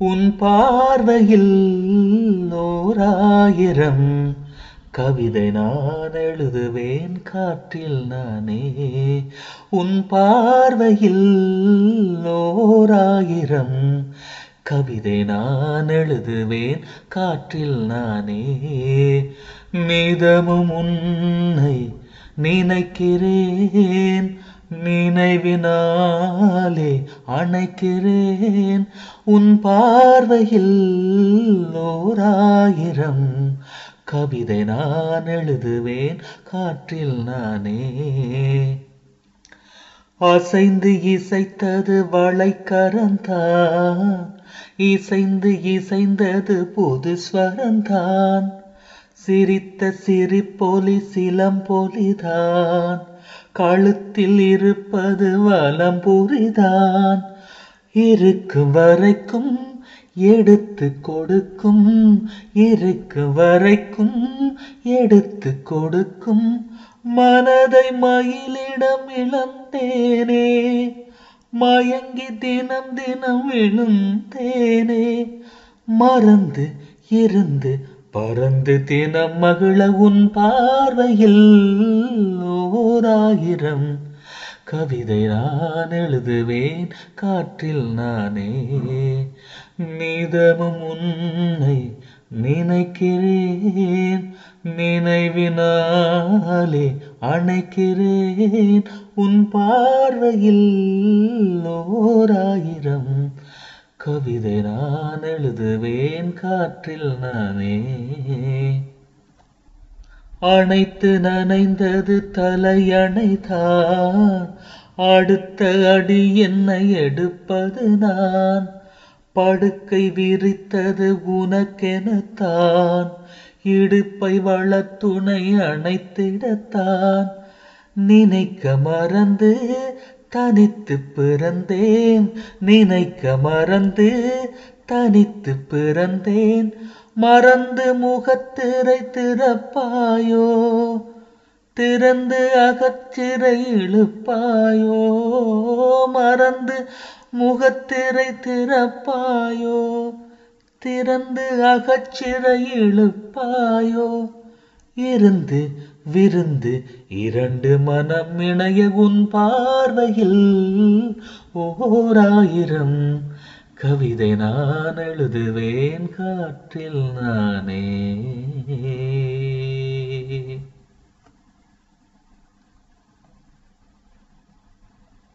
உன் பார்வையில் ஓராயிரம் கவிதை நான் எழுதுவேன் காற்றில் நானே உன் பார்வையில் ஓராயிரம் கவிதை நான் எழுதுவேன் காற்றில் நானே நிதமும் உன்னை நினைக்கிறேன் நினைவினாலே அணைக்கிறேன் உன் பார்வையில் ஓராயிரம் கவிதை நான் எழுதுவேன் காற்றில் நானே அசைந்து இசைத்தது வளைக்கரந்தான் இசைந்து இசைந்தது புது ஸ்வரந்தான் சிரித்த சிரிப்பொலி சிலம்பொலிதான் கழுத்தில் இருப்பது வலம்புரிதான் இருக்கும் வரைக்கும் எடுத்து கொடுக்கும் இருக்கும் வரைக்கும் எடுத்து கொடுக்கும் மனதை மயிலிடம் இழந்தேனே மயங்கி தினம் தினம் விழுந்தேனே மறந்து இருந்து பறந்து தினம் மகிழ உன் பார்வையில் ஓராயிரம் கவிதை நான் எழுதுவேன் காற்றில் நானே நிதமும் உன்னை நினைக்கிறேன் நினைவினாலே அணைக்கிறேன் உன் பார்வையில் ஓராயிரம் கவிதை நான் எழுதுவேன் காற்றில் நானே அணைத்து நனைந்தது தலையணைதான் அடுத்த அடி என்னை எடுப்பது நான் படுக்கை விரித்தது உனக்கெனத்தான் இடுப்பை வளத்துணை அணைத்திடத்தான் நினைக்க மறந்து தனித்து பிறந்தேன் நினைக்க மறந்து தனித்து பிறந்தேன் மறந்து முகத்திரை திறப்பாயோ திறந்து அகச்சிறை இழுப்பாயோ மறந்து முகத்திரை திறப்பாயோ திறந்து அகச்சிறை இழுப்பாயோ இருந்து விருந்து இரண்டு மனம் இணைய உன் பார்வையில் ஓராயிரம் கவிதை நான் எழுதுவேன் காற்றில் நானே